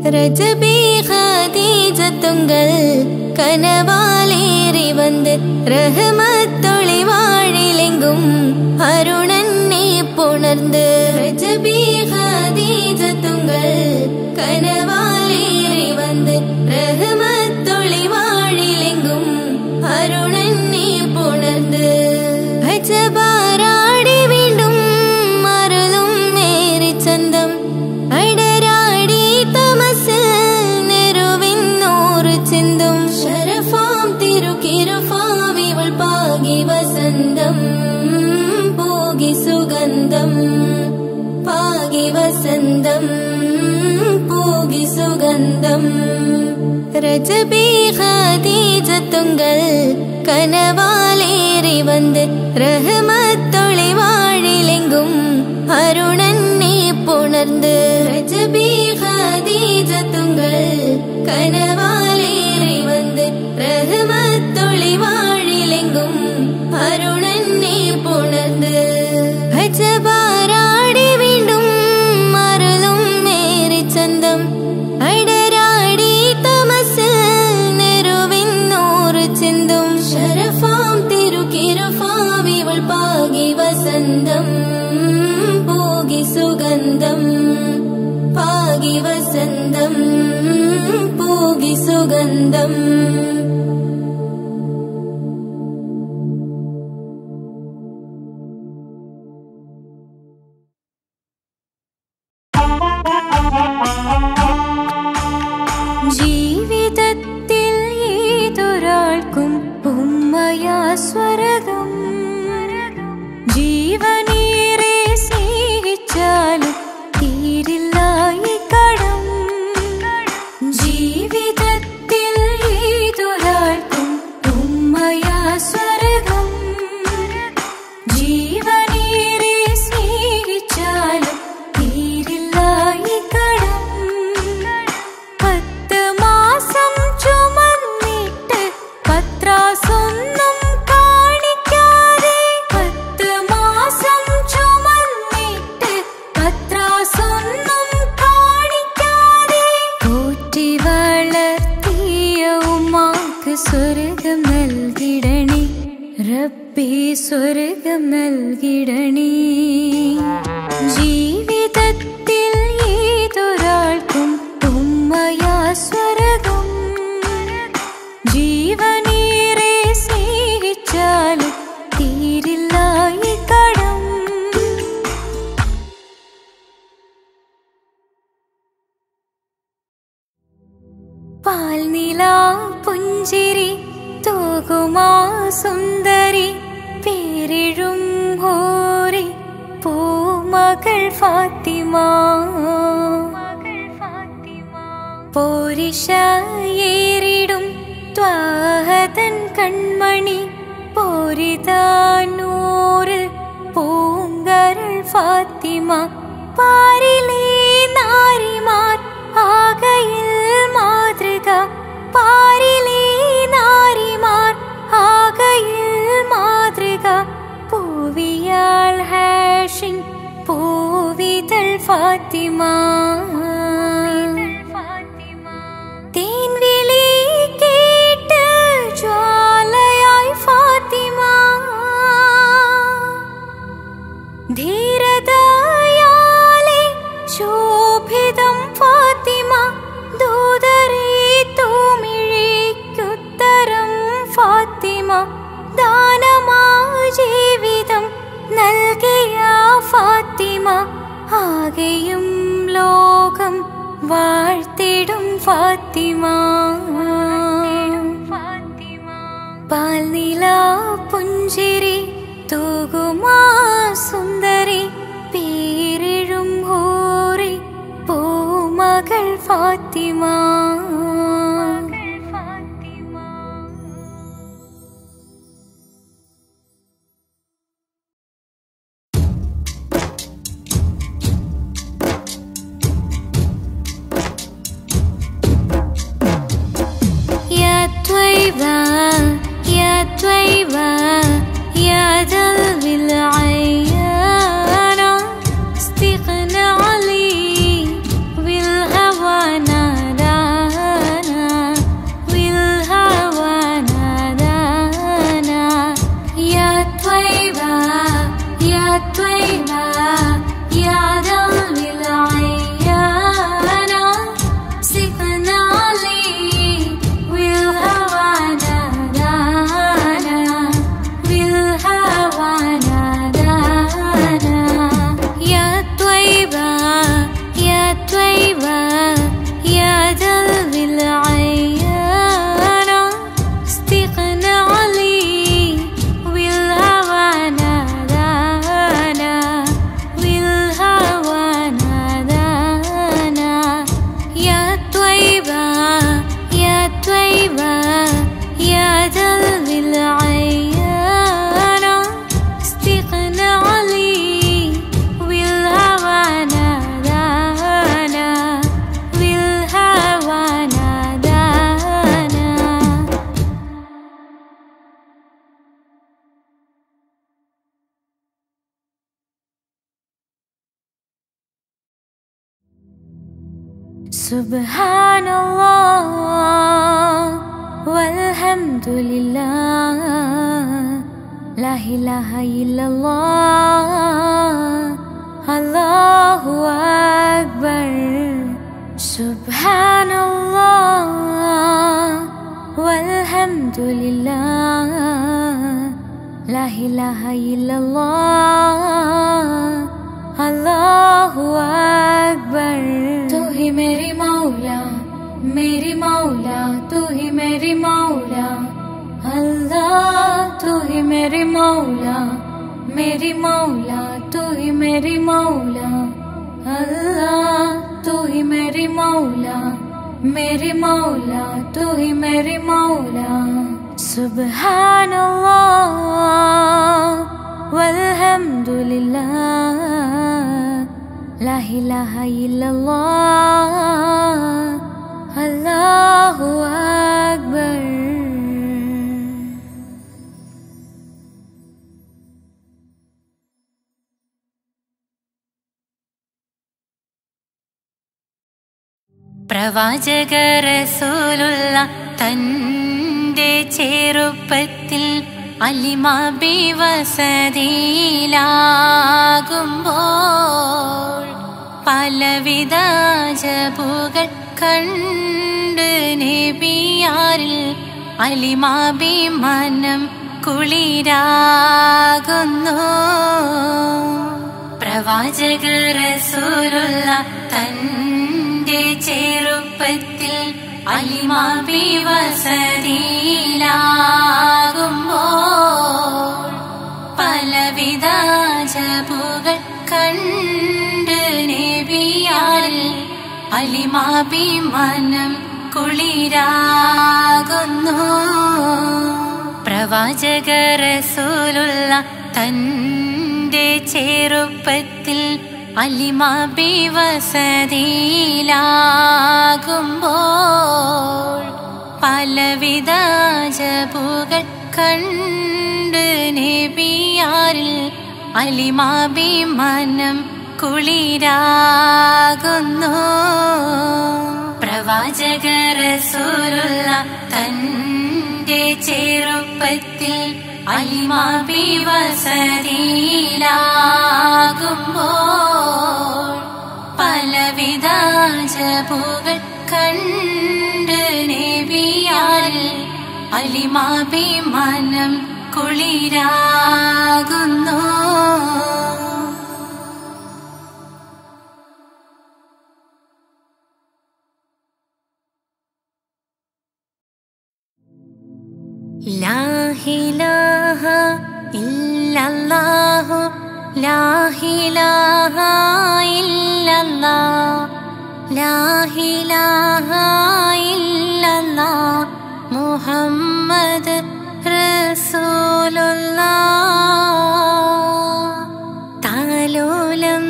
ரஜபி ஹதீஜத்துங்கள் கனவாலேறி வந்து ரஹமத்தொளி வாழிலெங்கும் அருணன்னே புணர்ந்து ரஜபி ஹதீஜத்துங்கள் கனவாலேறி வந்து ரஹமத்தொளி வாழிலெங்கும் அருணன்னே புணர்ந்து അജബാരാടി വീണ്ടും മറലും നേരി ചന്തം അടരാടി തമസിൽ നെരുവിന്നൂറ് ചിന്തും ശരഫാം തിരുക്കിരുഫാം ഇവൾ പാകി വസന്തം പോകി സുഗന്ധം പാകി വസന്തം പോകി സുഗന്ധം രജബി ഖദീജത്തുങ്കൾ കനവാലേറി വന്ന് റഹ്മത്തൊളി വാഴിലെങ്കും അരുണന്നെ പുണർന്ന് രജബി ഖദീജത്തുങ്കൾ കനവാലേറി വന്ന് റഹ്മത്തൊളി വാഴിലെങ്കും അരുണന്നെ പുണർന്ന് അജബാരാടി വീണ്ടും മറലും നേരി ചന്തം അടരാടി തമസിൽ നെരുവിന്നൂറ് ചിന്തും ശരഫാം തിരുക്കിരുഫാം ഇവൾ പാകി വസന്തം പോകി സുഗന്ധം പാകി വസന്തം പോകി സുഗന്ധം ജീവിതത്തിൽ ഏതൊരാൾക്കും ഉമ്മയാ സ്വരകം ജീവനേറെ സ്നേഹിച്ചാലും തീരില്ല ഈ കടം ജീവിതത്തിൽ ഏതൊരാൾക്കും ഉമ്മയാ സ്വരകം ജീവനേറെ സ്നേഹിച്ചാലും തീരില്ല ഈ കടം പത്ത് മാസം ചുമന്നിട്ട് പത്രാസൊന്നും കാണിക്കാതെ പത്ത് മാസം ചുമന്നിട്ട് പത്രാസൊന്നും കാണിക്കാതെ പോറ്റി വളർത്തിയ ഉമ്മാക്ക് സ്വർഗം നൽകിടണേ റബ്ബി സ്വർഗം നൽകിടണേ ജീവിതത്തിൽ ഏതൊരാൾക്കും ഉമ്മയാ സ്വരകം ജീവനേറെ സ്നേഹിച്ചാലും തീരില്ല ഈ കടം പാൽനില പുഞ്ചിരി തൂകുമാ സുന്ദരി പേരിഴും ഹോരി പൂമകൾ ഫാത്തിമ പോരിശയേറിടും ത്വാഹതൻ കൺമണി പോരിതാനൂറ് പൂങ്കരൾ ഫാത്തിമ പാരിലേ നാരിമാർ ആകയിൽ മാതൃക പാരിലേ നാരിമാർ ആകയിൽ മാതൃക പൂവിയാൾ ഹാഷിൻ പൂവിതൾ ഫാത്തിമ തേൻവിളി കേട്ട് ജ്വാലയായി ഫാത്തിമ ധീരതയാലെ ശോഭിതം ഫാത്തിമ ദൂതരെ തൂമിഴിക്കുത്തരം ഫാത്തിമ ദാനമാ ജീവിതം നൽകിയ ഫാത്തിമ ആകെയും ലോകം വാഴ്ത്തിടും ഫാത്തിമ പാൽനില പുഞ്ചിരി തൂകുമാ സുന്ദരി പേരിഴും ഹോറി പൂമകൾ ഫാത്തിമ يا طيبة يا طيبة يا دلب العيان سبحان الله والحمد لله لا إله إلا الله الله أكبر سبحان الله والحمد لله لا إله إلا الله अल्लाह अकबर तू ही मेरी मौला मेरी मौला तू ही मेरी मौला अल्लाह तू ही मेरी मौला मेरी मौला तू ही मेरी मौला अल्लाह तू ही मेरी मौला मेरी मौला तू ही मेरी मौला सुबहान अल्लाह والحمد لله لا إله إلا الله الله أكبر പ്രവാചക റസൂലുള്ള തൻ്റെ ചെറുപ്പത്തിൽ അലിമാബി വസതിയിലാകുമ്പോൾ പലവിധ ജപുകൾ കണ്ട് നബിയാരിൽ അലിമാബി മനം കുളിരാകുന്നു പ്രവാചക റസൂലുള്ള തൻ്റെ ചെറുപ്പത്തിൽ അലിമാബി വസതിയിലാകുമ്പോൾ പലവിധ ജപുകൾ കണ്ട് നബിയാരിൽ അലിമാബി മനം കുളിരാകുന്നു പ്രവാചക റസൂലുള്ള തൻ്റെ ചെറുപ്പത്തിൽ അലിമാബി വസതിയിലാകുമ്പോൾ പലവിധ ജപുകൾ കണ്ട് നബിയാരിൽ അലിമാബി മനം കുളിരാകുന്നു പ്രവാചക റസൂലുള്ള തൻ്റെ ചെറുപ്പത്തിൽ അലിമാബി വസതിയിലാകുമ്പോൾ പലവിധ ജപുകൾ കണ്ട് നബിയാരിൽ അലിമാബി മനം കുളിരാകുന്നു لا إله إلا الله لا إله إلا الله لا إله إلا الله محمد رسول الله താലോലം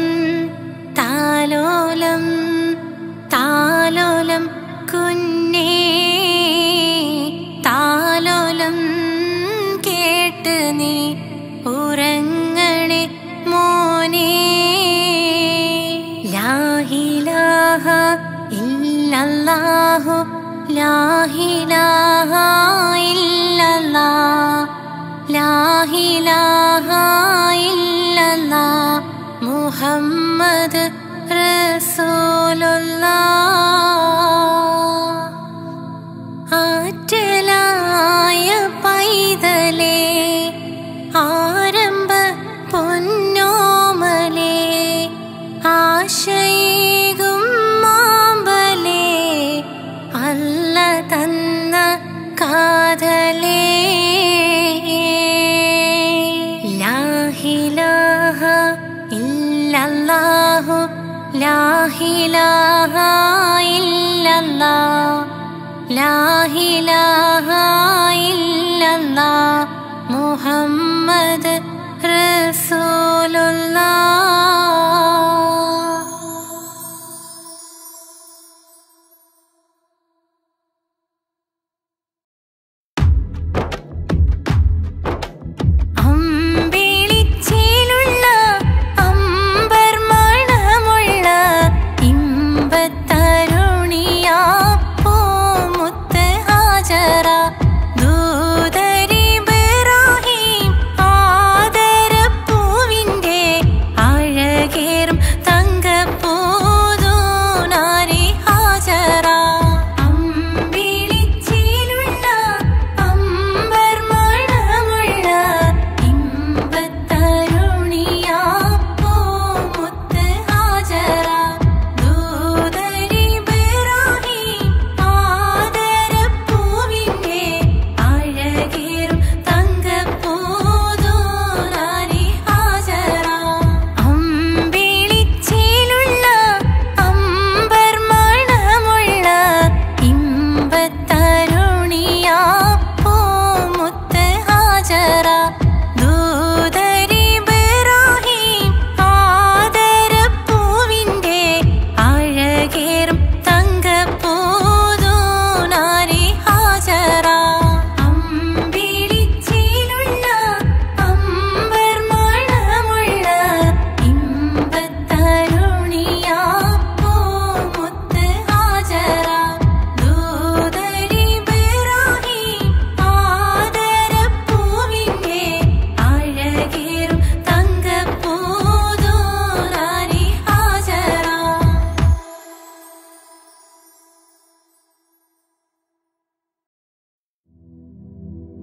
താലോലം താലോലം കുഞ്ഞേ താലോലം കേട്ട് നീ ഉറങ്ങണേ മോനെ ലാഹിലാഹ ഇല്ലല്ലാഹു ലാഹിലാഹ ഇല്ലല്ലാഹ് ലാഹിലാഹ ഇല്ലല്ലാഹ് മുഹമ്മദ് റസൂലുള്ളാഹ് ആറ്റലായ പൈതലേ ആരംഭ പൊന്നോമലേ ആശയേകും മാമ്പലേ അല്ല തന്ന കാതലേ ലാഹിലാഹ ഇല്ലല്ലാഹു ലാഹിലാഹ ഇല്ലല്ലാഹ് ലാഹിലാഹ ഇല്ലല്ലാഹ് മുഹമ്മദ് റസൂലുള്ളാഹ് അമ്പിളിച്ചേലുള്ള അമ്പർ മണമുള്ള ഇമ്പത്തരുണി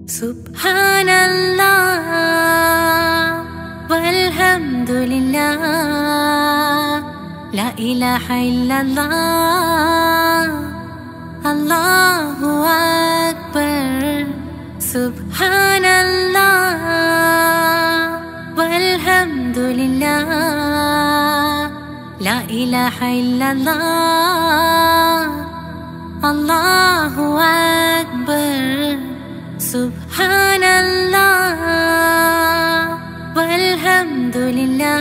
سبحان الله والحمد لله لا إله إلا الله الله أكبر سبحان الله والحمد لله لا إله إلا الله الله أكبر سبحان الله والحمد لله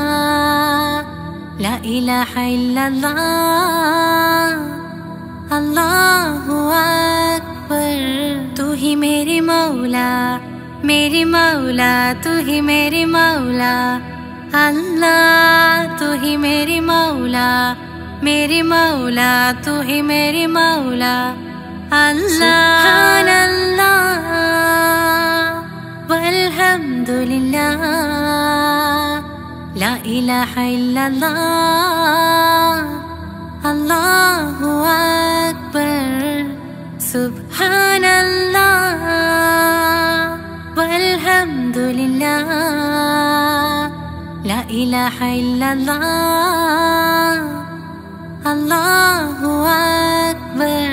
لا إله إلا الله अल्लाह अकबर तू ही मेरी मौला मेरी मौला तू ही मेरी मौला अल्लाह तू ही मेरी मौला मेरी मौला तू ही मेरी मौला अल्लाह अल्लाह वल्हम्दुलिल्लाह ला इलाहा इल्लल्लाह الله أكبر سبحان الله والحمد لله لا إله إلا الله الله أكبر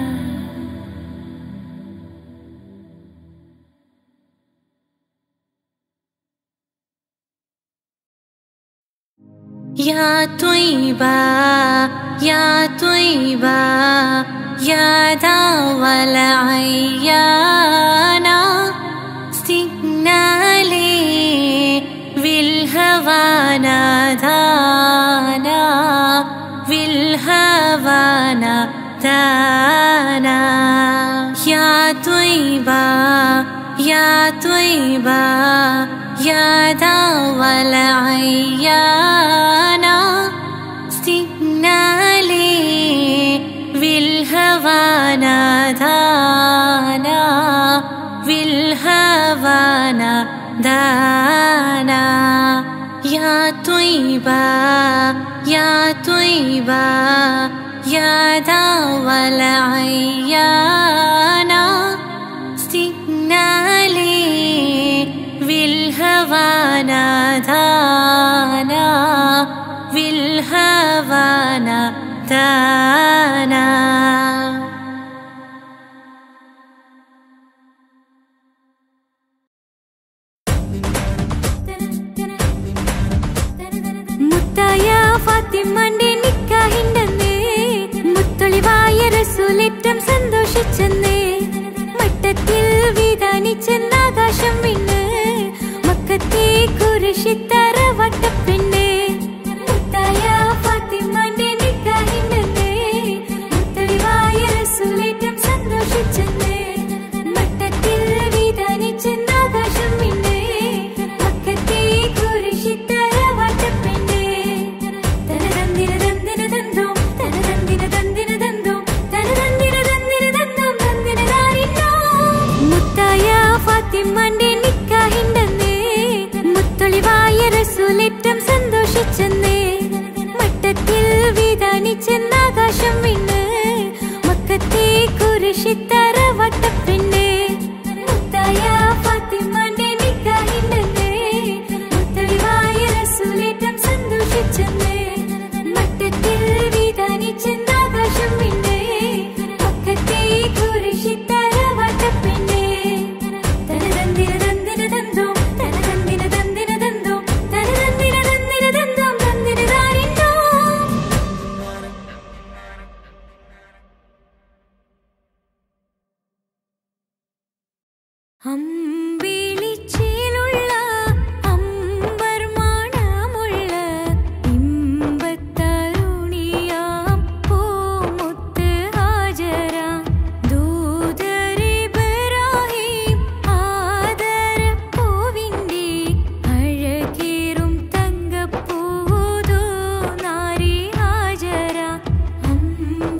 يا طيبة يا طيبة يا داوى العيانا استقنا لي بالهوى نادانا بالهوى نادانا يا طيبة يا طيبة يا داوى العيانا استقنا لي بالهوى نادانا بالهوى نادانا يا طيبة يا طيبة يا داوى العيانا استقنا لي بالهوى نادانا بالهوى نادانا മുത്തായ ഫാത്തിമാന്റെ നിക്കാഹിണ്ടെന്ന് മുത്തൊളിവായ റസൂലേറ്റം സന്തോഷിച്ചെന്ന് മട്ടത്തിൽ വിധാനിച്ചെന്ന് ആകാശം വിണ്ണ് മക്കത്തെ കുരിശിത്തറ വട്ടപ്പെണ്ണ് മുത്തായ ഫാത്തിമാന്റെ നിക്കാഹിണ്ടെന്ന് മുത്തൊളിവായ റസൂലേറ്റം സന്തോഷിച്ചെന്ന് മട്ടത്തിൽ വിധാനിച്ചെന്ന് ആകാശം വിണ്ണ് മക്കത്തെ കുരിശിത്തറ വട്ടപ്പെണ്ണ് തനതന്തിര തന്തിര തന്തോം തനതന്തിര തന്തിര തന്തോം തനതന്തിര തന്തിര തന്തോം തന്തിര താരിന്നോ മുത്തായ ഫാത്തിമാന്റെ നിക്കാഹിണ്ടെന്ന് മുത്തൊളിവായ റസൂലേറ്റം സന്തോഷിച്ചെന്ന് മട്ടത്തിൽ വിധാനിച്ചെന്ന് ആകാശം വിണ്ണ് മക്കത്തെ കുരിശിത്തറ വട്ടപ്പെണ്ണ് മുത്തായ ഫാത്തിമാന്റെ നിക്കാഹിണ്ടെന്ന് മുത്തൊളിവായ റസൂലേറ്റം സന്തോഷിച്ചെന്ന് മട്ടത്തിൽ വിധാനിച്ചെന്ന് ആകാശം വിണ്ണ് മക്കത്തെ കുരിശിത്തറ വട്ടപ്പെണ്ണ് തനതന്തിര തന്തിര തന്തോം തനതന്തിര തന്തിര തന്തോം തനതന്തിര തന്തിര തന്തോം തന്തിര താരിന്നോ അമ്പിളിച്ചേലുള്ള അമ്പർ മണമുള്ള ഇമ്പത്തരുണിയാം പൂമുത്ത് ഹാജര ദൂതരിബ്രാഹിം ആദരപ്പൂവിൻ്റെ അഴകേറും തങ്കപ്പൂതോ നാരി ഹാജര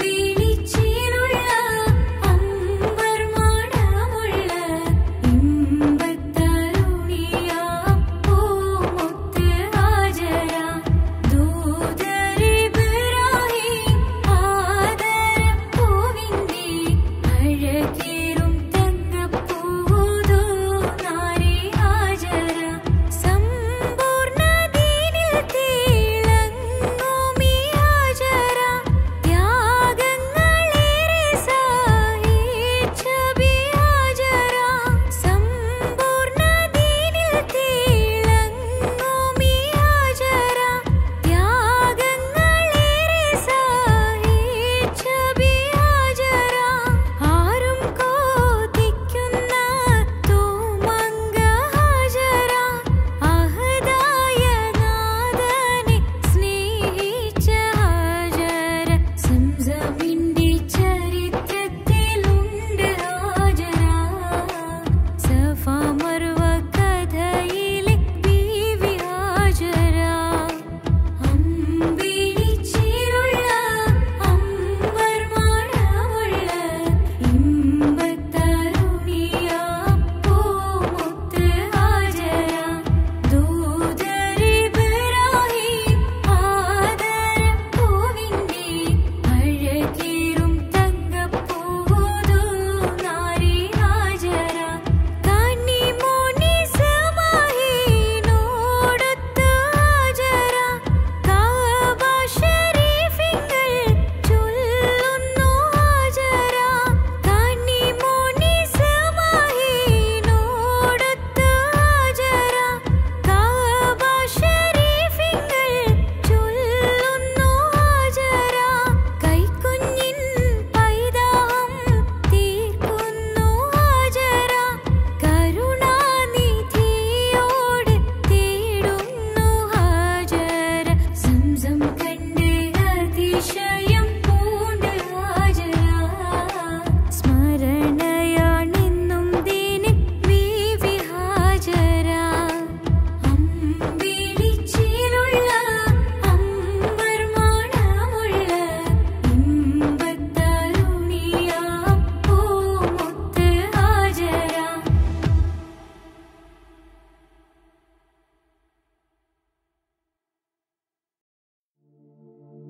അമ്പിളിച്ചേലുള്ള അമ്പർ മണമുള്ള ഇമ്പ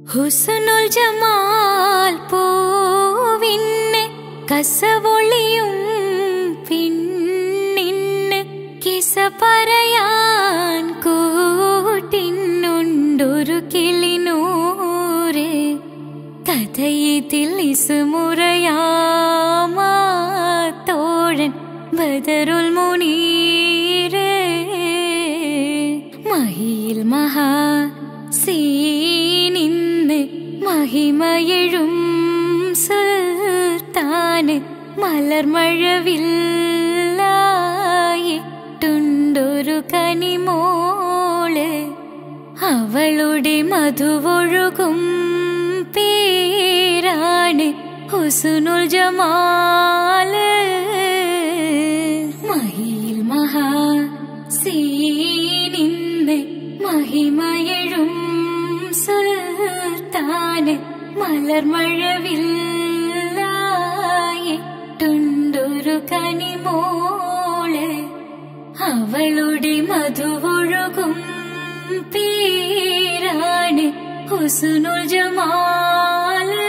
ഹുസനുൽ ജമാൽ പൂവിന് കസവൊളിയും പിന്നിന് കിസ പറയാൻ കൂട്ടിനുണ്ടൊരു കിളിനൂറ് കഥയിതിൽ ഇസുമുറയാമാ തോഴൻ ബദറുൽ മുനീര് മഹിയിൽ മഹാ സീനിന്ന് മഹിമയഴും സുൽത്താന് മലർമഴവില്ലായിട്ടുണ്ടൊരു കനിമോള് അവളുടെ മധുവൊഴുകും പേരാണ് ഹുസുനുൽ ജമാല് മഹിയിൽ മഹാ സീനിന്ന് മഹിമയഴും സുൽത്താന് മലർമഴവില്ലായിട്ടുണ്ടൊരു കനിമോള് അവളുടെ മധുവൊഴുകും പേരാണ് ഹുസുനുൽ ജമാല്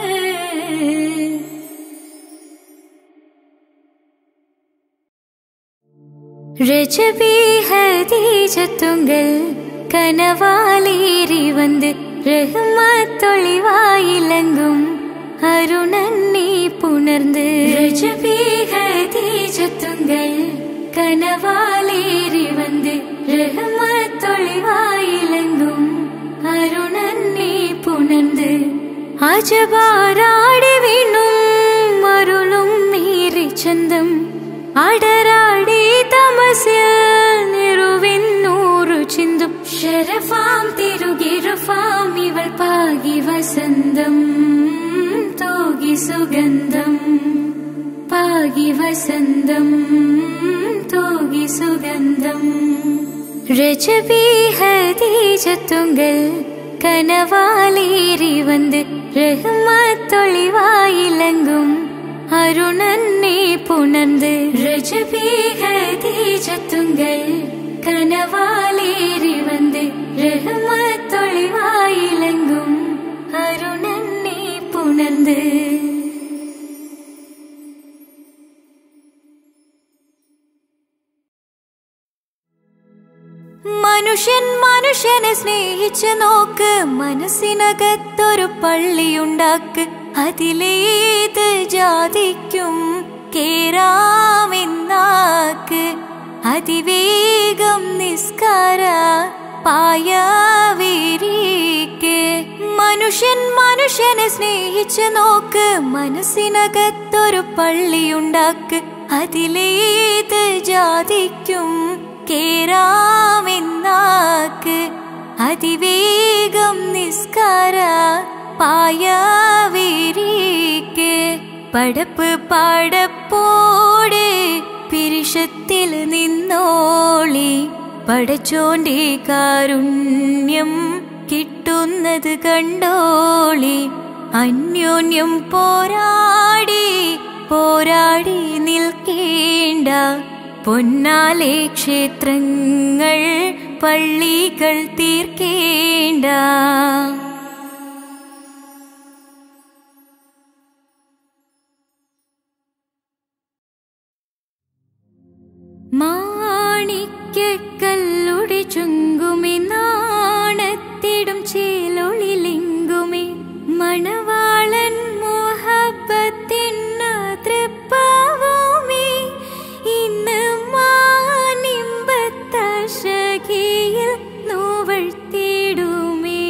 രജബി ഹദീജത്തുങ്കൽ കനവാലേറി വന്ന് റഹ്മത്തൊളിവായിലങ്കും അരുണന്നെ പുണർന്ന് രജബി ഹദീജത്തുങ്കൽ കനവാലേറി വന്ന് റഹ്മത്തൊളിവായിലങ്കും അരുണന്നെ പുണർന്ന് അജബാരാടി വീണും അരുളും മീറി ചന്തം അടരാടി തമസിൽ നിറുവിന്നൂറു ചിന്തും ശരഫാം തിരുകിരുഫാം ഇവൾ പാകി വസന്തം തോകി സുഗന്ധം പാകി വസന്തം തോകി സുഗന്ധം രജബി ഹദീജത്തുങ്കൽ കനവാലേറി വന്ന് റഹ്മത്തൊളിവായിലങ്കും അരുണന്നെ പുണർന്ന് രജബി ഹദീജത്തുങ്കൽ കനവാലേറി വന്ന് റഹ്മത്തൊളിവായിലങ്കും അരുണന്നെ പുണർന്ന് മനുഷ്യൻ മനുഷ്യനെ സ്നേഹിച്ച് നോക്ക് മനസ്സിനകത്തൊരു പള്ളിയുണ്ടാക്ക് അതിലേത് ജാതിക്കും കേറാമെന്നാക്ക് അതിവേഗം നിസ്കാര പായവിരിക്ക് മനുഷ്യൻ മനുഷ്യനെ സ്നേഹിച്ച് നോക്ക് മനസ്സിനകത്തൊരു പള്ളിയുണ്ടാക്ക് അതിലേത് ജാതിക്കും കേറാമെന്നാക്ക് അതിവേഗം നിസ്കാര പായവിരിക്ക് പടപ്പ് പാടപ്പോടെ പിരിഷത്തിൽ നിന്നോളി പടച്ചോന്റെ കാരുണ്യം കിട്ടുന്നത് കണ്ടോളി അന്യോന്യം പോരാടി പോരാടി നിൽക്കേണ്ട പൊന്നാലെ ക്ഷേത്രങ്ങൾ പള്ളികൾ തീർക്കേണ്ട മാണിക്കല്ലുടെ ചുങ്കുമി നാണത്തിടും ചേലൊളിലിങ്കുമി മണവാളൻ മോഹബത്തിന്ന തൃപ്പാവുമി ഇന്ന് മാനിമ്പത്തശകിയിൽ നോവഴ്ത്തിടുമേ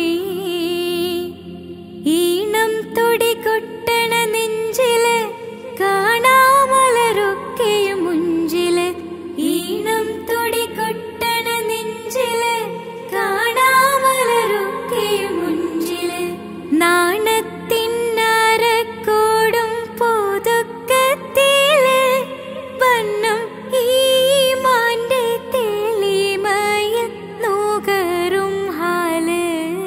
ഈണം തൊടി കൊട്ടണ നെഞ്ചില് കാണാമലരൊക്കെയും മുഞ്ചില് ഈണം തൊടി കൊട്ടണ നെഞ്ചില് കാണാമലരൊക്കെയും മുഞ്ചില് നാണത്തിനരക്കോടും പുതുക്കത്തില് വണ്ണം ഈ മാന്റെ തെളിമയിൽ നുകരും ഹാല്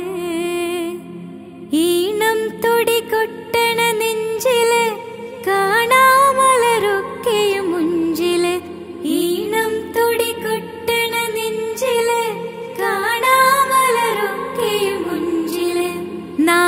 ഈണം തൊടി കൊട്ടണ നെഞ്ചില് കാണാമലരൊക്കെയും മുഞ്ചില് ഈണം തൊടി കൊട്ടണ നെഞ്ചില് കാണാമലരൊക്കെയും മുഞ്ചില് നാ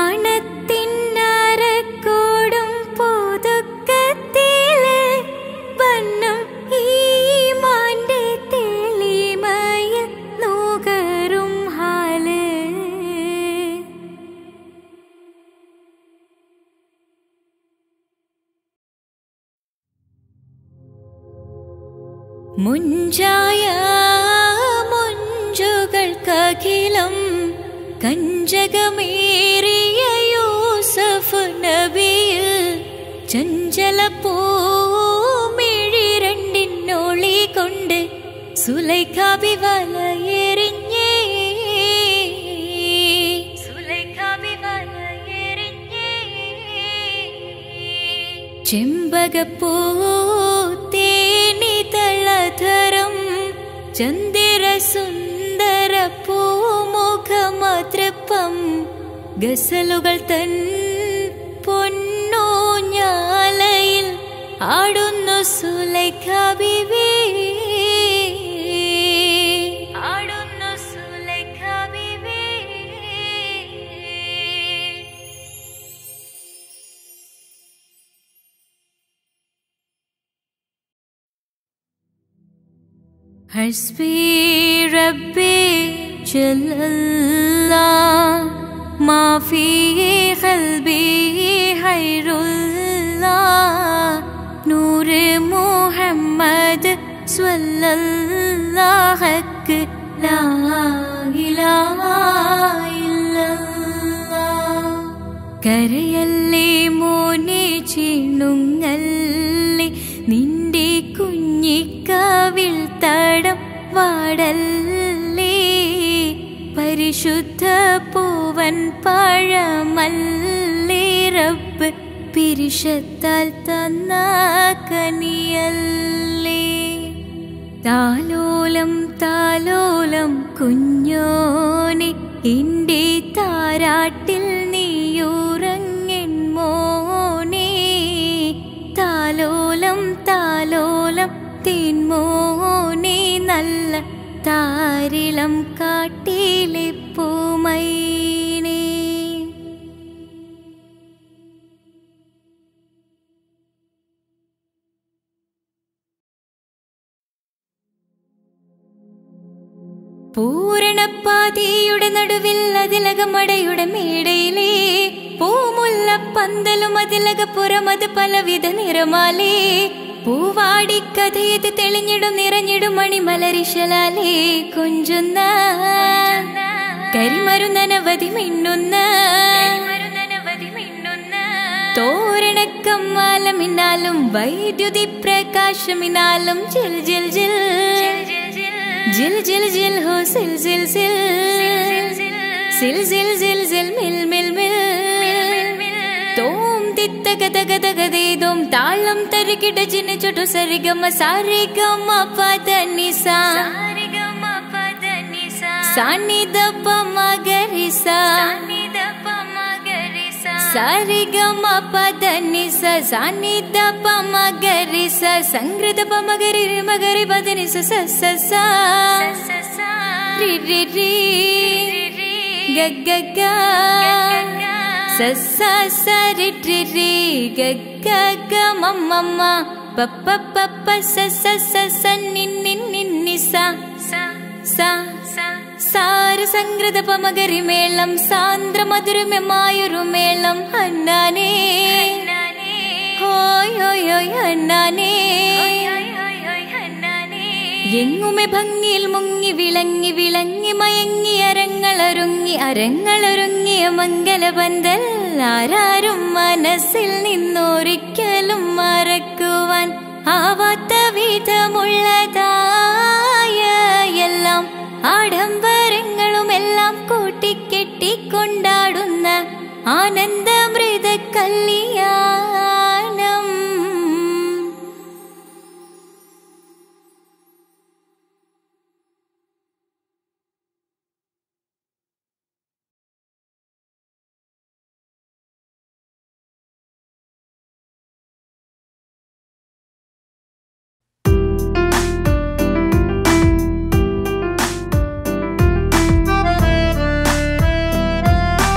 മുഞ്ചായ മുഞ്ചുകൾക്കഖിലം കഞ്ചകമേറിയ യൂസഫ് നബിയിൽ ചഞ്ചല പൂമിഴി രണ്ടിനൊളി കൊണ്ട് സുലൈഖാബി വലയെറിഞ്ഞേ സുലൈഖാബി വലയെറിഞ്ഞേ ചെമ്പകപ്പൂ തേനിതളധരം ചന്ദിര സുന്ദര പൂമുഖമതൃപ്പം ഗസലുകൾ തൻ പൊന്നൂഞ്ഞാലയിൽ ആടുന്നു സുലൈഖ ബിബി ആടുന്നു സുലൈഖ ബിബി حسبي ربي جل الله ما في قلبي خير الله نور محمد صلى الله حق لا إله إلا الله കരയല്ലേ മോനെ ചിണുങ്ങല്ലേ നിന്റെ കുഞ്ഞിക്കാവിൽ തടം വാടല്ലേ പരിശുദ്ധ പൂവൻ പഴമല്ലേ റബ്ബ് പിരിശത്താൽ തന്ന കനിയല്ലേ താലോലം താലോലം കുഞ്ഞോനെ എന്റെ താരാട്ടിൽ നീയുറങ്ങൻ മോനെ താലോലം താലോലം തേൻമോനെ നല്ല താരിളം കാട്ടിലെ പൂമൈനേ പൂരണപ്പാതിയുടെ നടുവിൽ അതിലകമടയുടെ മേടയിലേ പൂമുല്ല പന്തലും അതിലകപ്പുറം അത് പലവിധ നിറമാലേ പൂവാടിക്കഥയത് തെളിഞ്ഞിടും നിറഞ്ഞിടും മണിമലരിശലാലേ കൊഞ്ചുന്ന കരിമരുന്നനവധി മിന്നുന്ന തോരണക്കമ്മാലമിന്നാലും വൈദ്യുതി പ്രകാശമിനാലും ജിൽ ജിൽ ജിൽ ജിൽ ജിൽ ജിൽ ഹോ സിൽ സിൽ സിൽ സിൽ സിൽ സിൽ സിൽ മിൽ മിൽ മിൽ തോം തിത്ത ഗത ഗത ഗതേതും താളം തരികിട ജിന ചുട്ടു സരിഗമ സാരിഗമ പദ നിസ സാനിദ പമ ഗരിസ സാരിഗമ പദ നിസ സാനിദ പമ ഗരിസ സംഗൃത പമ ഗരി രിമ ഗരി പദ നിസ സ സ സ രി രി രി ഗ ഗ ഗ സ സ സ രി രി രി ഗ ഗ ഗ മ മ മ പ പ പ പ സ സ സ സ നി നി നി നി സ സ സാര സംഗ്രത പമകരി മേളം സാന്ദ്ര മധുരമമായൊരു മേളം അന്നാനേ ഹോയ് ഹോയ് ഹോയ് അന്നാനേ എങ്ങുമെ ഭംഗിയിൽ മുങ്ങി വിളങ്ങി വിളങ്ങി മയങ്ങി അരങ്ങളൊരുങ്ങി അരങ്ങളൊരുങ്ങിയ മംഗലബന്ധൽ ആരാരും മനസ്സിൽ നിന്നൊരിക്കലും മറക്കുവാൻ ആവാത്ത വിധമുള്ളതായ എല്ലാം ആഡംബരങ്ങളും എല്ലാം കൂട്ടിക്കെട്ടിക്കൊണ്ടാടുന്ന ആനന്ദമൃത കല്യാണം ും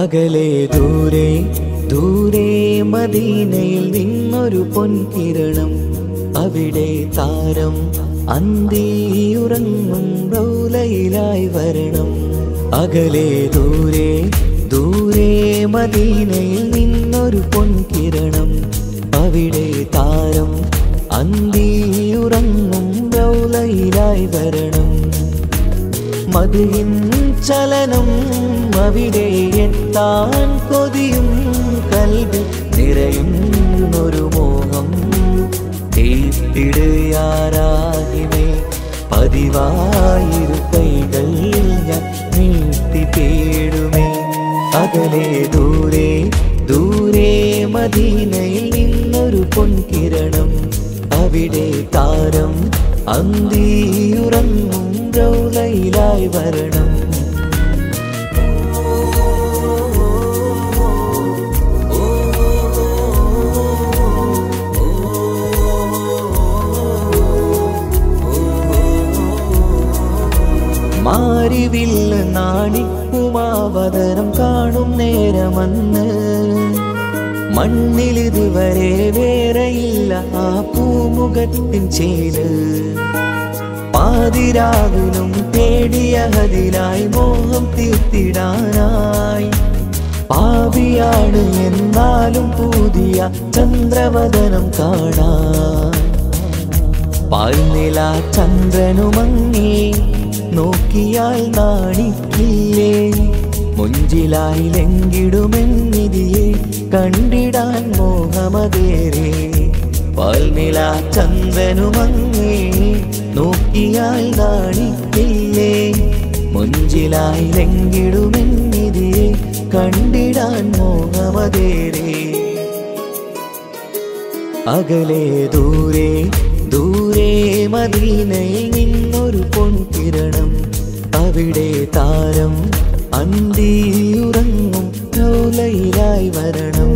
അകലെ ദൂരെ ദൂരെ മദീനയിൽ നിന്നൊരു പൊൻകിരണം അവിടെ താരം അന്തിയുറങ്ങും റൗലയിലായി വരണം അകലെ ദൂരെ ദൂരെ മദീനയിൽ നിന്നൊരു പൊൻകിരണം അവിടെ താരം അന്തിയുറങ്ങും റൗലയിലായി വരണം മതിയിൻ ചലനം അവിടെ എത്താൻ കൊതിയും കൽവി നിറയുന്നൊരു മോഹം തീപ്പിടുയാരാഹിമേ പതിവായിരു കൈകൾ ഞാൻ നീട്ടി തേടുമേ അകലെ ദൂരെ ദൂരെ മദീനയിൽ നിന്നൊരു പൊൻകിരണം അവിടെ താരം അന്തിയുറങ്ങും റൗലയിലായി വരണം മാരിവില്ല് നാണിക്കുമാവതരം കാണും നേരമന്ന് മണ്ണിലിതുവരെ വേറെയില്ല ആ പൂമുഖത്തിൻ ചേല് പാതിരാവിലും തേടിയ ഹതിലായി മോഹം തീർത്തിടാനായി പാപിയാണ് എന്നാലും പുതിയ ചന്ദ്രവദനം കാണാൻ പാൽനില ചന്ദ്രനുമങ്ങി നോക്കിയാൽ നാണിക്കില്ലേ മുഞ്ചിലായി ലങ്കിടുമെന്നിതിയെ കണ്ടിടാൻ മോഹമതേരെ പാൽനില ചന്ദ്രനുമങ്ങി നോക്കിയാൽ നാണിക്കില്ലേ മുഞ്ചിലായി ലങ്കിടുമെന്നിതിയെ കണ്ടിടാൻ മോഹമതേരേ അകലെ ദൂരെ ദൂരെ മദീനയിൽ നിന്നൊരു പൊൻകിരണം അവിടെ താരം അന്തിയുറങ്ങും ലോലയിലായി വരണം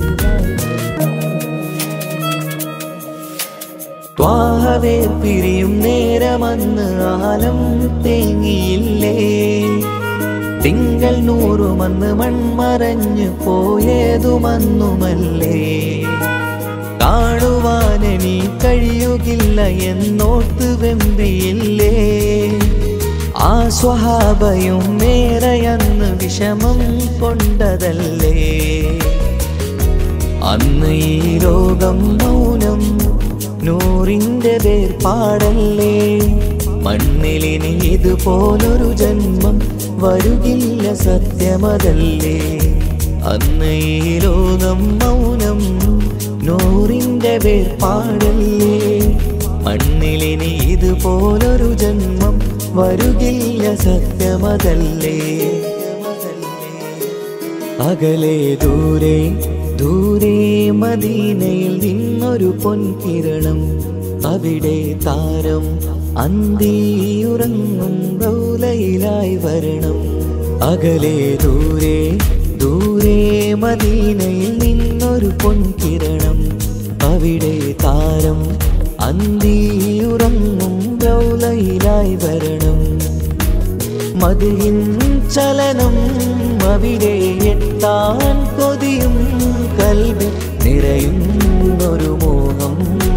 ത്വാഹവേ പിരിയും നേരമന്ന് ആലം തേങ്ങിയില്ലേ തിങ്കൾ നൂറുമന്ന് മൺമറഞ്ഞു പോയതുമന്നുമല്ലേ കാണുവാനെനി കഴിയുകില്ല എന്നോർത്ത് വെമ്പിയില്ലേ ആ സ്വഹാബയും മേറയന്ന് വിഷമം കൊണ്ടതല്ലേ അന്ന് ഈ ലോകം മൗനം നൂറിൻ്റെ വേർപാടല്ലേ മണ്ണിലിനി ഇതുപോലൊരു ജന്മം വരുകില്ല സത്യമതല്ലേ അന്ന് ഈ ലോകം മൗനം നൂറിൻ്റെ വേർപാടല്ലേ മണ്ണിലിനി ഇതുപോലൊരു ജന്മം വരുകില്ല സത്യമതല്ലേ അകലെ ദൂരെ ദൂരെ മദീനയിൽ നിന്നൊരു പൊൻകിരണം അവിടെ താരം അന്തിയുറങ്ങും റൗലയിലായി വരണം അകലെ ദൂരെ ദൂരെ മദീനയിൽ നിന്നൊരു പൊൻകിരണം അവിടെ താരം അന്തിയുറങ്ങും റൗലയിലായി വരണം മതിയിൻ ചലനം അവിടെ എത്താൻ കൊതിയും കൽവി നിറയുന്നൊരു മോഹം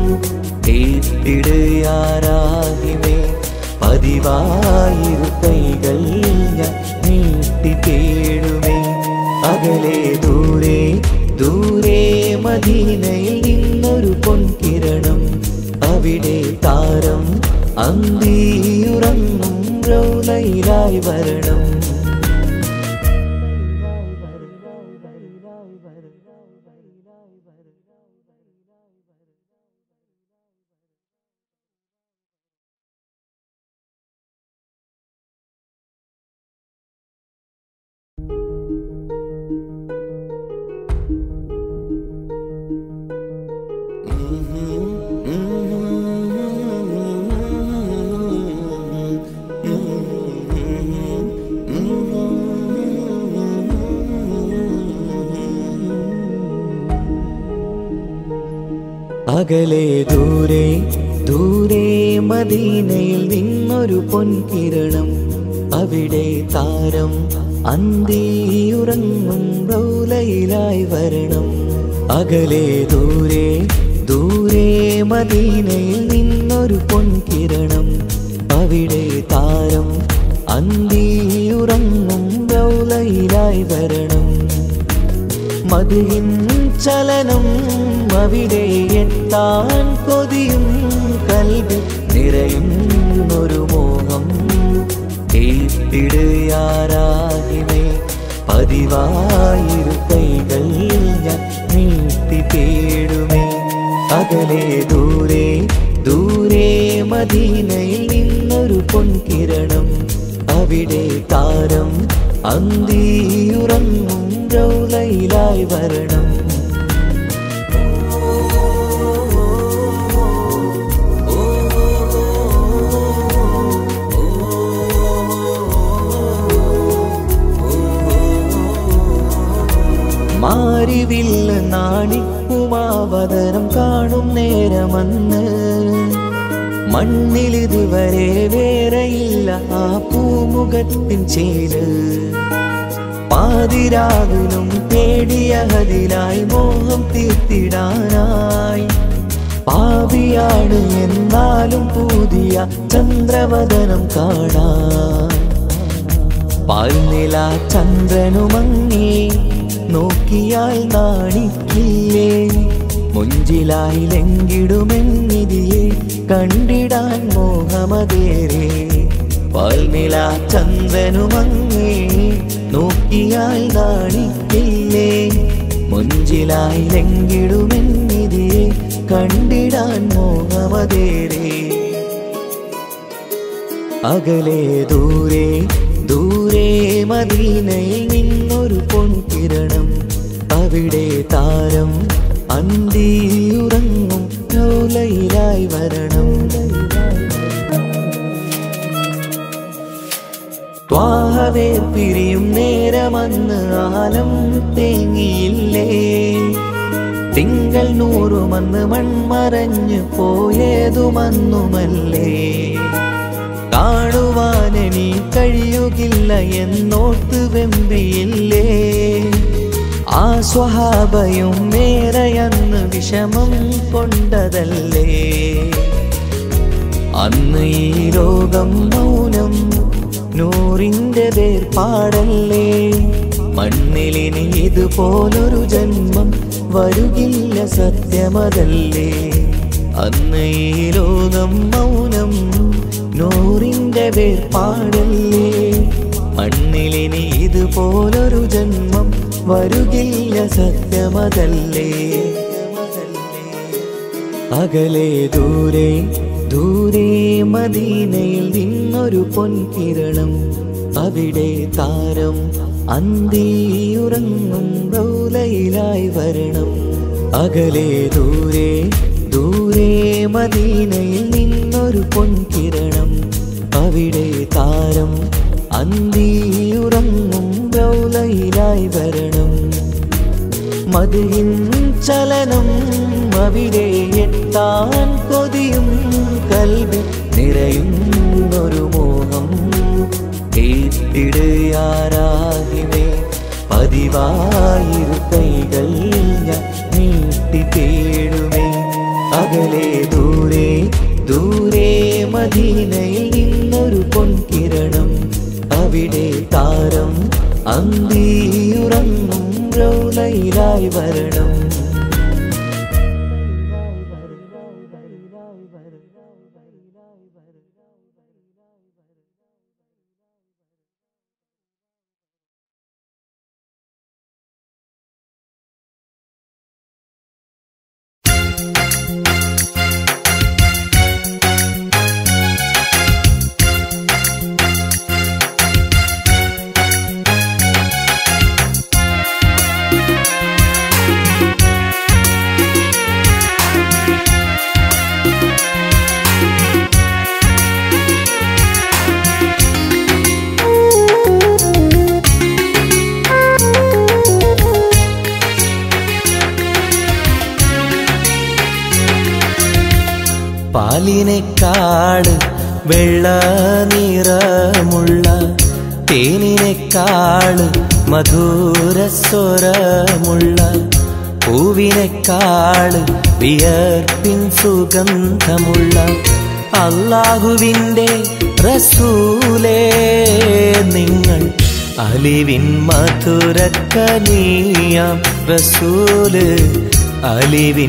തീർത്തിടുയാരാഹിമേ പതിവായിരു കൈകൾ ഞാൻ നീട്ടി തേടുമേ അകലെ ദൂരെ ദൂരെ മദീനയിൽ നിന്നൊരു പൊൻകിരണം അവിടെ താരം അന്തിയുറങ്ങും റൗലയിലായി വരണം അകലെ ദൂരെ ദൂരെ മദീനയിൽ നിന്നൊരു പൊൻകിരണം അവിടെ താരം അന്തിയുറങ്ങും റൗലയിലായി വരണം അകലെ ദൂരെ ദൂരെ മദീനയിൽ നിന്നൊരു പൊൻകിരണം അവിടെ താരം അന്തിയുറങ്ങും റൗലയിലായി വരണം മതിയിൻ ചലനം അവിടെ എത്താൻ കൊതിയും കൽവി നിറയുന്നൊരു മോഹം കേട്ടിടുയാരാകിമേ പതിവായിരു കൈകൾ ഞാൻ നീട്ടി തേടുമേ അകലെ ദൂരെ ദൂരെ മദീനയിൽ നിന്നൊരു പൊൻകിരണം അവിടെ താരം അന്തിയുറങ്ങും റൗലയിലായി വരണം മാരിവില്ല് നാണിക്കുമാവതരം കാണും നേരമന്ന് മണ്ണിലിതുവരെ വേറെയില്ല ആ പൂമുഖത്തിൻ ചേര് പാതിരാവിലും തേടിയഹതിലായി മോഹം തീർത്തിടാനായി പാവിയാണ് എന്നാലും പുതിയ ചന്ദ്രവദനം കാണാൻ പാൽനില ചന്ദ്രനുമങ്ങി നോക്കിയാൽ നാണിക്കില്ലേ മുഞ്ചിലായി ലങ്കിടുമെന്നിതിയെ കണ്ടിടാൻ മോഹമതേരെ പാൽനില ചന്ദ്രനുമങ്ങി നോക്കിയാൽ നാണിക്കില്ലേ മുഞ്ചിലായി ലങ്കിടുമെന്നിതിയെ കണ്ടിടാൻ മോഹമതേരേ അകലെ ദൂരെ ദൂരെ മദീനയിൽ നിന്നൊരു പൊൻകിരണം അവിടെ താരം അന്തിയുറങ്ങും ലൗലയിലായി വരണം ത്വാഹവേ പിരിയും നേരമന്ന് ആലം തേങ്ങിയില്ലേ തിങ്കൾ നൂറുമന്ന് മൺമറഞ്ഞു പോയതുമന്നുമല്ലേ കാണുവാനെനി കഴിയുകില്ല എന്നോർത്ത് വെമ്പിയില്ലേ ആ സ്വഹാബയും മേറയന്ന് വിഷമം കൊണ്ടതല്ലേ അന്ന് ഈ ലോകം മൗനം നൂറിൻ്റെ വേർപാടല്ലേ മണ്ണിലിനി ഇതുപോലൊരു ജന്മം വരുകില്ല സത്യമതല്ലേ അന്ന് ഈ ലോകം മൗനം നൂറിൻ്റെ വേർപാടല്ലേ മണ്ണിലിനി ഇതുപോലൊരു ജന്മം വരുകില്ല സത്യമതല്ലേ അകലെ ദൂരെ ദൂരെ മദീനയിൽ നിന്നൊരു പൊൻകിരണം അവിടെ താരം അന്തിയുറങ്ങും റൗലയിലായി വരണം അകലെ ദൂരെ ദൂരെ മദീനയിൽ നിന്നൊരു പൊൻകിരണം അവിടെ താരം അന്തിയുറങ്ങും റൗലയിലായി വരണം മതിയിൻ ചലനം അവിടെ എത്താൻ കൊതിയും കൽവി നിറയുന്നൊരു മോഹം കേട്ടിടുയാരാകിമേ പതിവായിരു കൈകൾ ഞാൻ നീട്ടി തേടുമേ അകലെ ദൂരെ ദൂരെ മദീനയിൽ നിന്നൊരു പൊൻകിരണം അവിടെ താരം അന്തിയുറങ്ങും റൗലയിലായി വരണം പാലിനെക്കാട് വെള്ള നിറമുള്ള തേനിനെക്കാള് മധുരസ്വരമുള്ള പൂവിനെക്കാള് വിയർപ്പിൻ സുഗന്ധമുള്ള അള്ളാഹുവിൻ്റെ റസൂലേ നിങ്ങൾ അലിവിൻ മധുരക്കനീയാം റസൂല് അലിവിൻ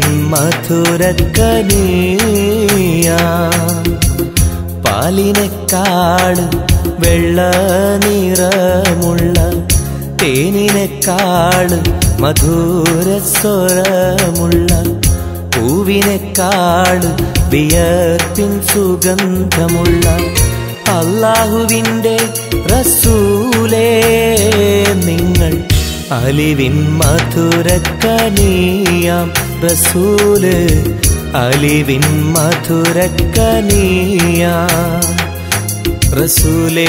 മധുരക്കനീയാം പാലിനെക്കാള് വെള്ള നിറമുള്ള തേനിനെക്കാള് മധുരസ്വരമുള്ള പൂവിനെക്കാള് വിയർപ്പിൻ സുഗന്ധമുള്ള അള്ളാഹുവിൻ്റെ റസൂലേ നിങ്ങൾ അലിവിൻ മധുരക്കനീയാം റസൂല് അലിവിൻ മധുരക്കനീയാം റസൂലേ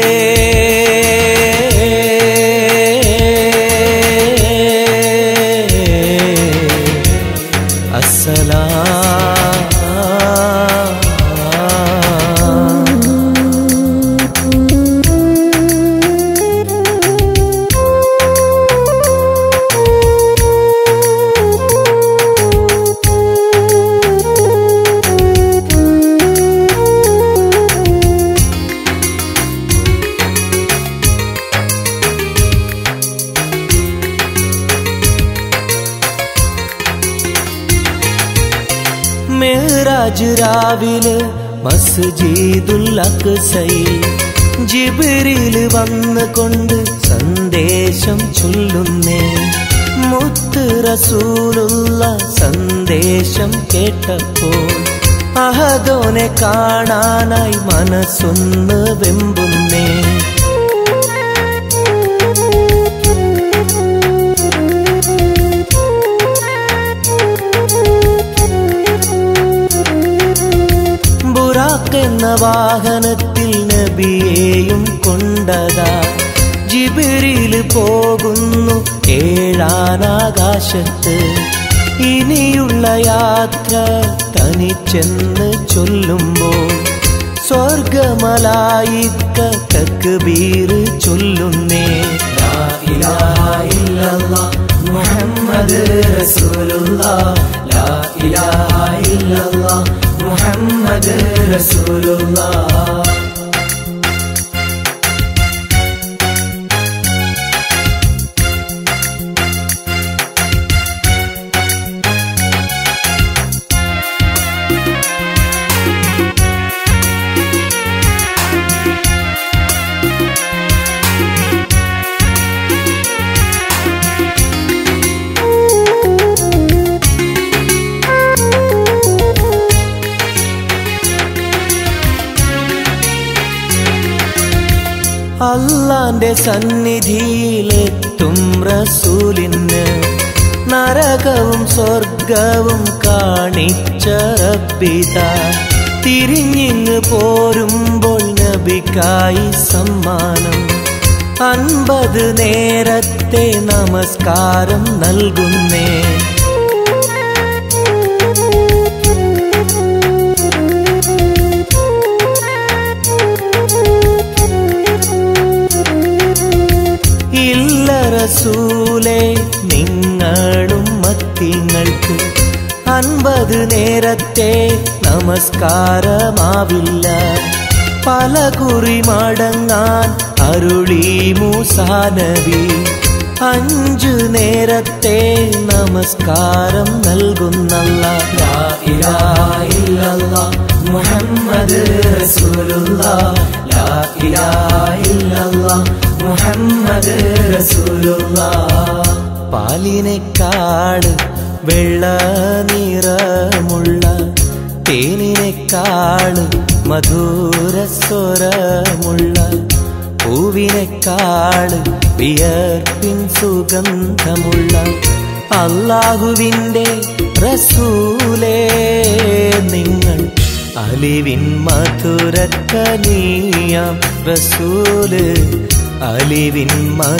അസ്സലാം മേറാജ് രാവിലെ മസ്ജിദുൽ അക്സയിൽ ജിബിരിൽ വന്ന് കൊണ്ട് സന്ദേശം ചൊല്ലുന്നേ മുത്ത് റസൂലുള്ള സന്ദേശം കേട്ടപ്പോൾ അഹദോനെ കാണാനായി മനസ്സൊന്ന് വെമ്പുന്നേ ബുറാക്ക് എന്ന വാഹനത്തിൽ നബിയെയും കൊണ്ടതാ ജിബിരിൽ പോകുന്നു ഏഴാനാകാശത്ത് ഇനിയുള്ള യാത്ര തനിച്ചെന്ന് ചൊല്ലുമ്പോൾ സ്വർഗമലായിക്ക തക്ബീർ ചൊല്ലുന്നേ ലാ ഇലാഹ ഇല്ലല്ലാഹ് മുഹമ്മദ് റസൂലുള്ളാഹ് ലാ ഇലാഹ ഇല്ലല്ലാഹ് മുഹമ്മദ് റസൂലുള്ളാഹ് അള്ളാന്റെ സന്നിധിയിലെത്തും റസൂലിന് നരകവും സ്വർഗവും കാണിച്ച റബ്ബിത തിരിഞ്ഞിങ്ങ് പോരുമ്പോൾ നബിക്കായി സമ്മാനം അൻപത് നേരത്തെ നമസ്കാരം നൽകുന്നേ ഇല്ല റസൂലേ നിങ്ങളും മത്തിങ്ങൾക്ക് അൻപത് നേരത്തെ നമസ്കാരമാവില്ല പല കുറി മടങ്ങാൻ അരുളി മൂസാനബി അഞ്ചു നേരത്തെ നമസ്കാരം നൽകുന്നല്ല ലാ ഇലാഹ ഇല്ലല്ലാഹ് മുഹമ്മദ് റസൂലുള്ളാഹ് ലാ ഇലാഹ ഇല്ലല്ലാഹ് മുഹമ്മദ് റസൂലുള്ളാഹ് പാലിനെക്കാട് വെള്ള നിറമുള്ള തേനിനെക്കാള് മധുരസ്വരമുള്ള പൂവിനെക്കാള് വിയർപ്പിൻ സുഗന്ധമുള്ള അള്ളാഹുവിൻ്റെ റസൂലേ നിങ്ങൾ അലിവിൻ മധുരക്കനീയാം റസൂല് അലിവിൻ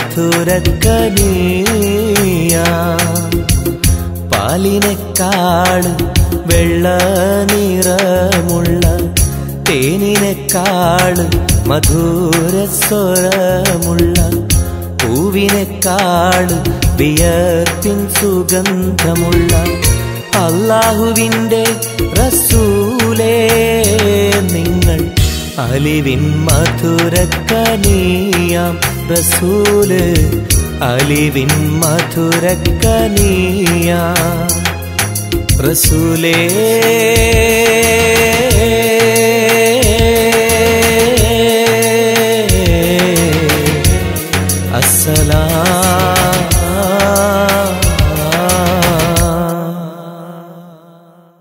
മധുരക്കനീയാം പാലിനെക്കാള് വെള്ള നിറമുള്ള തേനിനെക്കാള് മധുര സ്വരമുള്ള പൂവിനെക്കാളും വിയർപ്പിൻ സുഗന്ധമുള്ള അള്ളാഹുവിൻ്റെ റസൂലേ നിങ്ങൾ അലിവിൻ മധുരക്കനിയാം റസൂല് അലിവിൻ മധുരക്കനിയാം റസൂലേ അസ്സലാം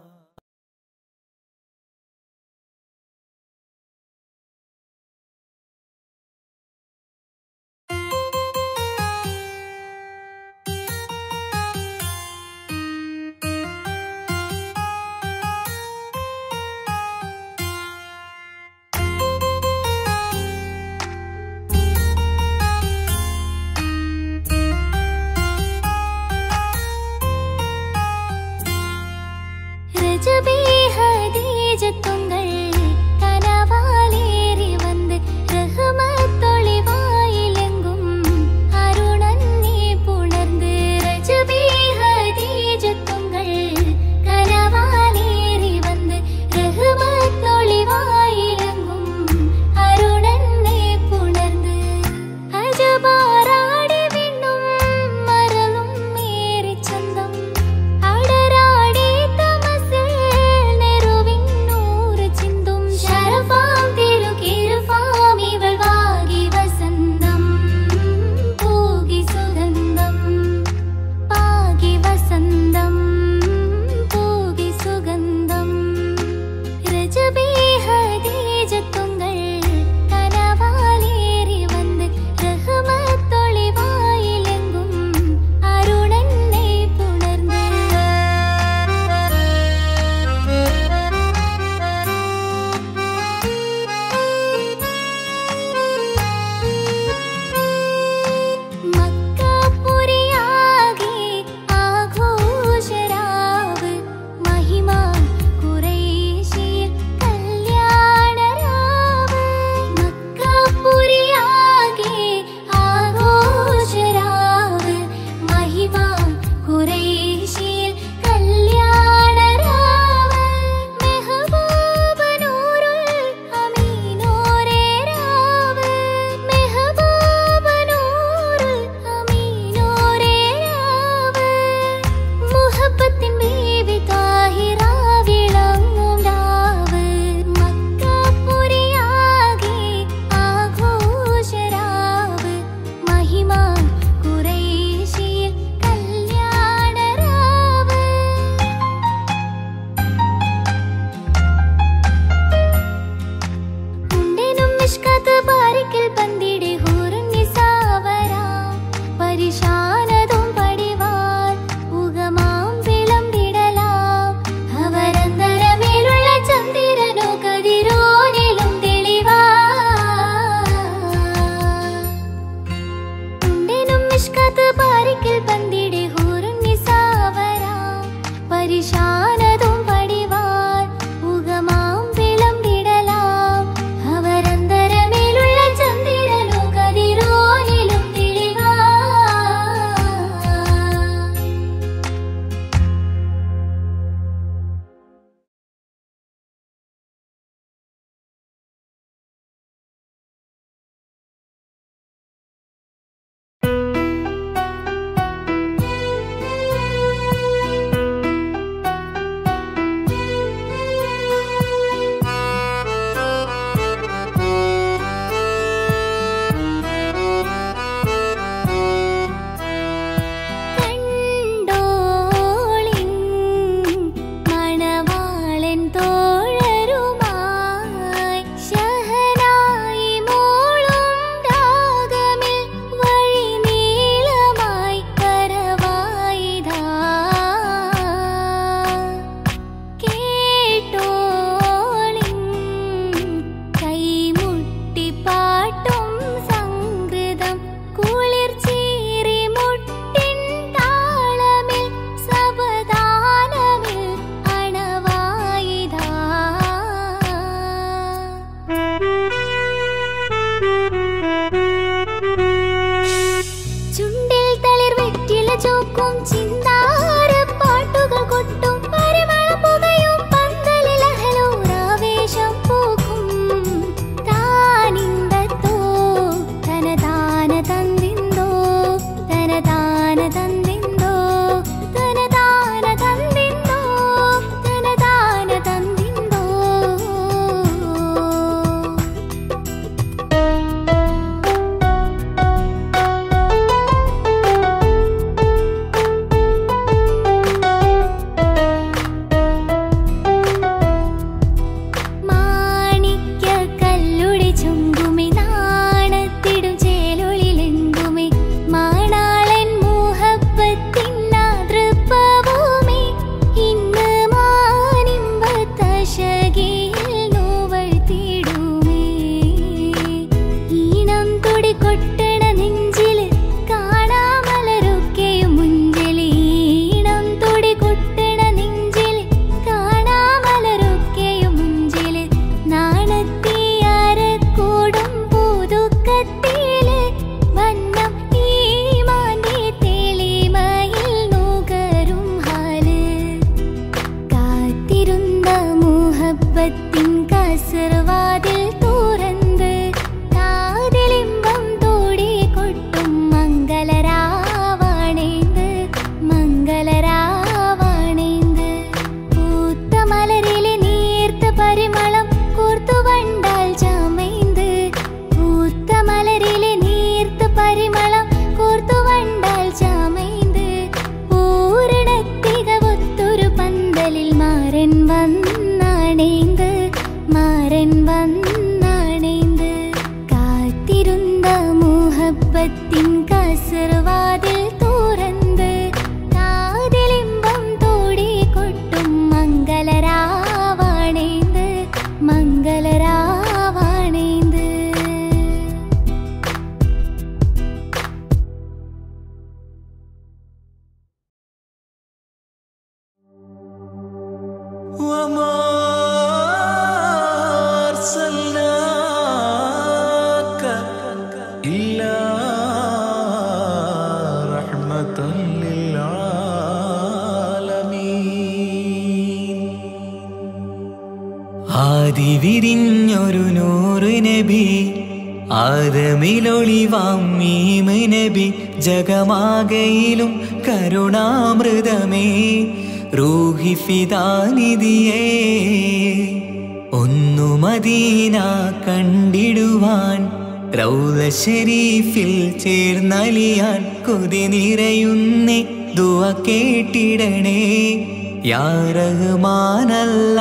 ആദി വിരിഞ്ഞൊരു നൂറ് നബി ആദമിലൊളിവാം മീമ് നബി ജഗമാകയിലും കരുണാമൃതമേ റൂഹി ഫിദാനിധിയേ ഒന്നു മദീന കണ്ടിടുവാൻ റൗല ഷരീഫിൽ ചേർന്നലിയാൻ കൊതി നിറയുന്നേ ദുവ കേട്ടിടണേ യാ റഹ്മാനല്ല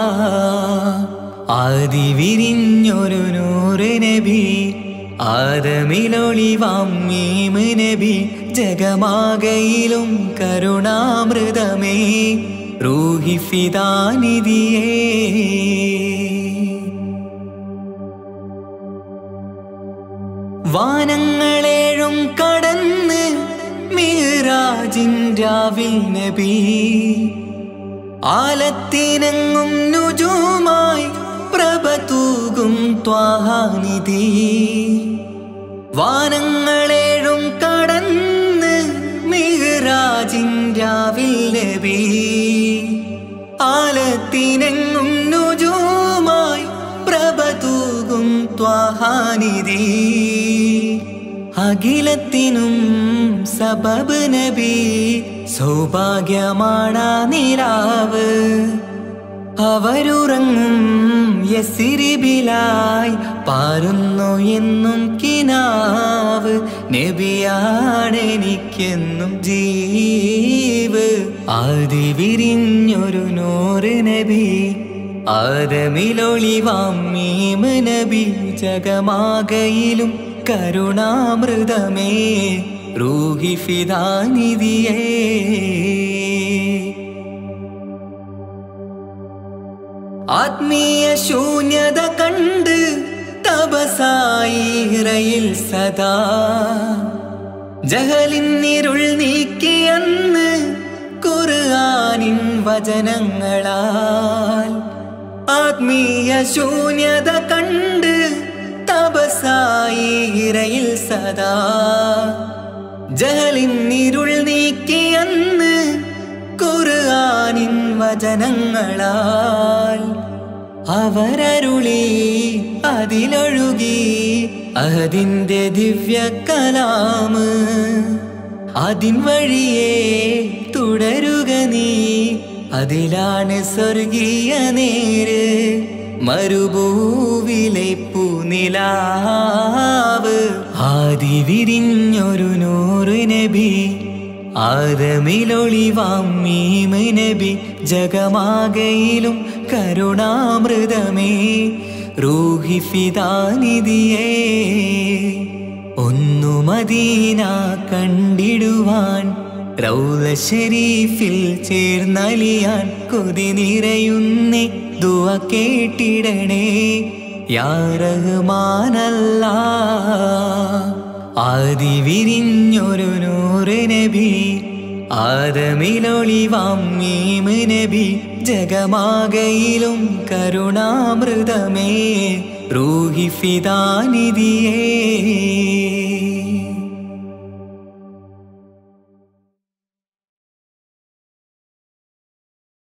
ആദി വിരിഞ്ഞൊരു നൂറ് നബി ആദമിലൊളിവാം മീമ് നബി ജഗമാകയിലും കരുണാമൃതമേ റൂഹി ഫിദാനിധിയേ വാനങ്ങളേഴും കടന്ന് മീറാജിൻ രാവിൽ നബി ആലത്തിനങ്ങും നുജുമായി പ്രഭ തൂകും ത്വാഹാനിധി വാനങ്ങളേഴും കടന്ന് മിഹ്റാജിൻ രാവിൽ നബി ആലത്തിനെങ്ങും നുജുമായി പ്രഭ തൂകും ത്വാഹാനിധി അഖിലത്തിനും സബബ് നബി സൗഭാഗ്യമാണ നിലാവ് അവരുറങ്ങും യസിരിബിലായി പാരുന്നു എന്നും കിനാവ് നബിയാണെനിക്കെന്നും ജീവ് ആദി വിരിഞ്ഞൊരു നൂറ് നബി ആദമിലൊളിവാം മീമ് നബി ജഗമാകയിലും കരുണാമൃതമേ റൂഹി ഫിദാനിധിയേ ആത്മീയ ശൂന്യത കണ്ട് തപസായി ഇറയിൽ സദാ ജഹലിന്നിരുൾ നീക്കിയന്ന് ഖുർആനിൻ വചനങ്ങളാൽ ആത്മീയ ശൂന്യത കണ്ട് തപസായി ഇറയിൽ സദാ ജഹലിന്നിരുൾ നീക്കിയന്ന് ഖുർആനിൻ വചനങ്ങളാൽ അവരരുളി അതിലൊഴുകി അഹദിന്റെ ദിവ്യ കലാമ് അതിൻ വഴിയേ തുടരുക നീ അതിലാണ് സ്വർഗീയ നേര് മരുഭൂവിലെ പൂനിലാവ് ആദി വിരിഞ്ഞൊരു നൂറ് നബി ആദമിലൊളിവാം മീമ് നബി ജഗമാകയിലും കരുണാമൃതമേ റൂഹി ഫിദാനിധിയേ ഒന്നു മദീന കണ്ടിടുവാൻ റൗല ഷരീഫിൽ ചേർന്നലിയാൻ കൊതി നിറയുന്നേ ദുവ കേട്ടിടണേ യാ റഹ്മാനല്ല ആദി വിരിഞ്ഞൊരു നൂറ് നബി ആദമിലൊളിവാം മീമ് നബി ജഗമാകയിലും കരുണാമൃതമേ റൂഹി ഫിദാനിധിയേ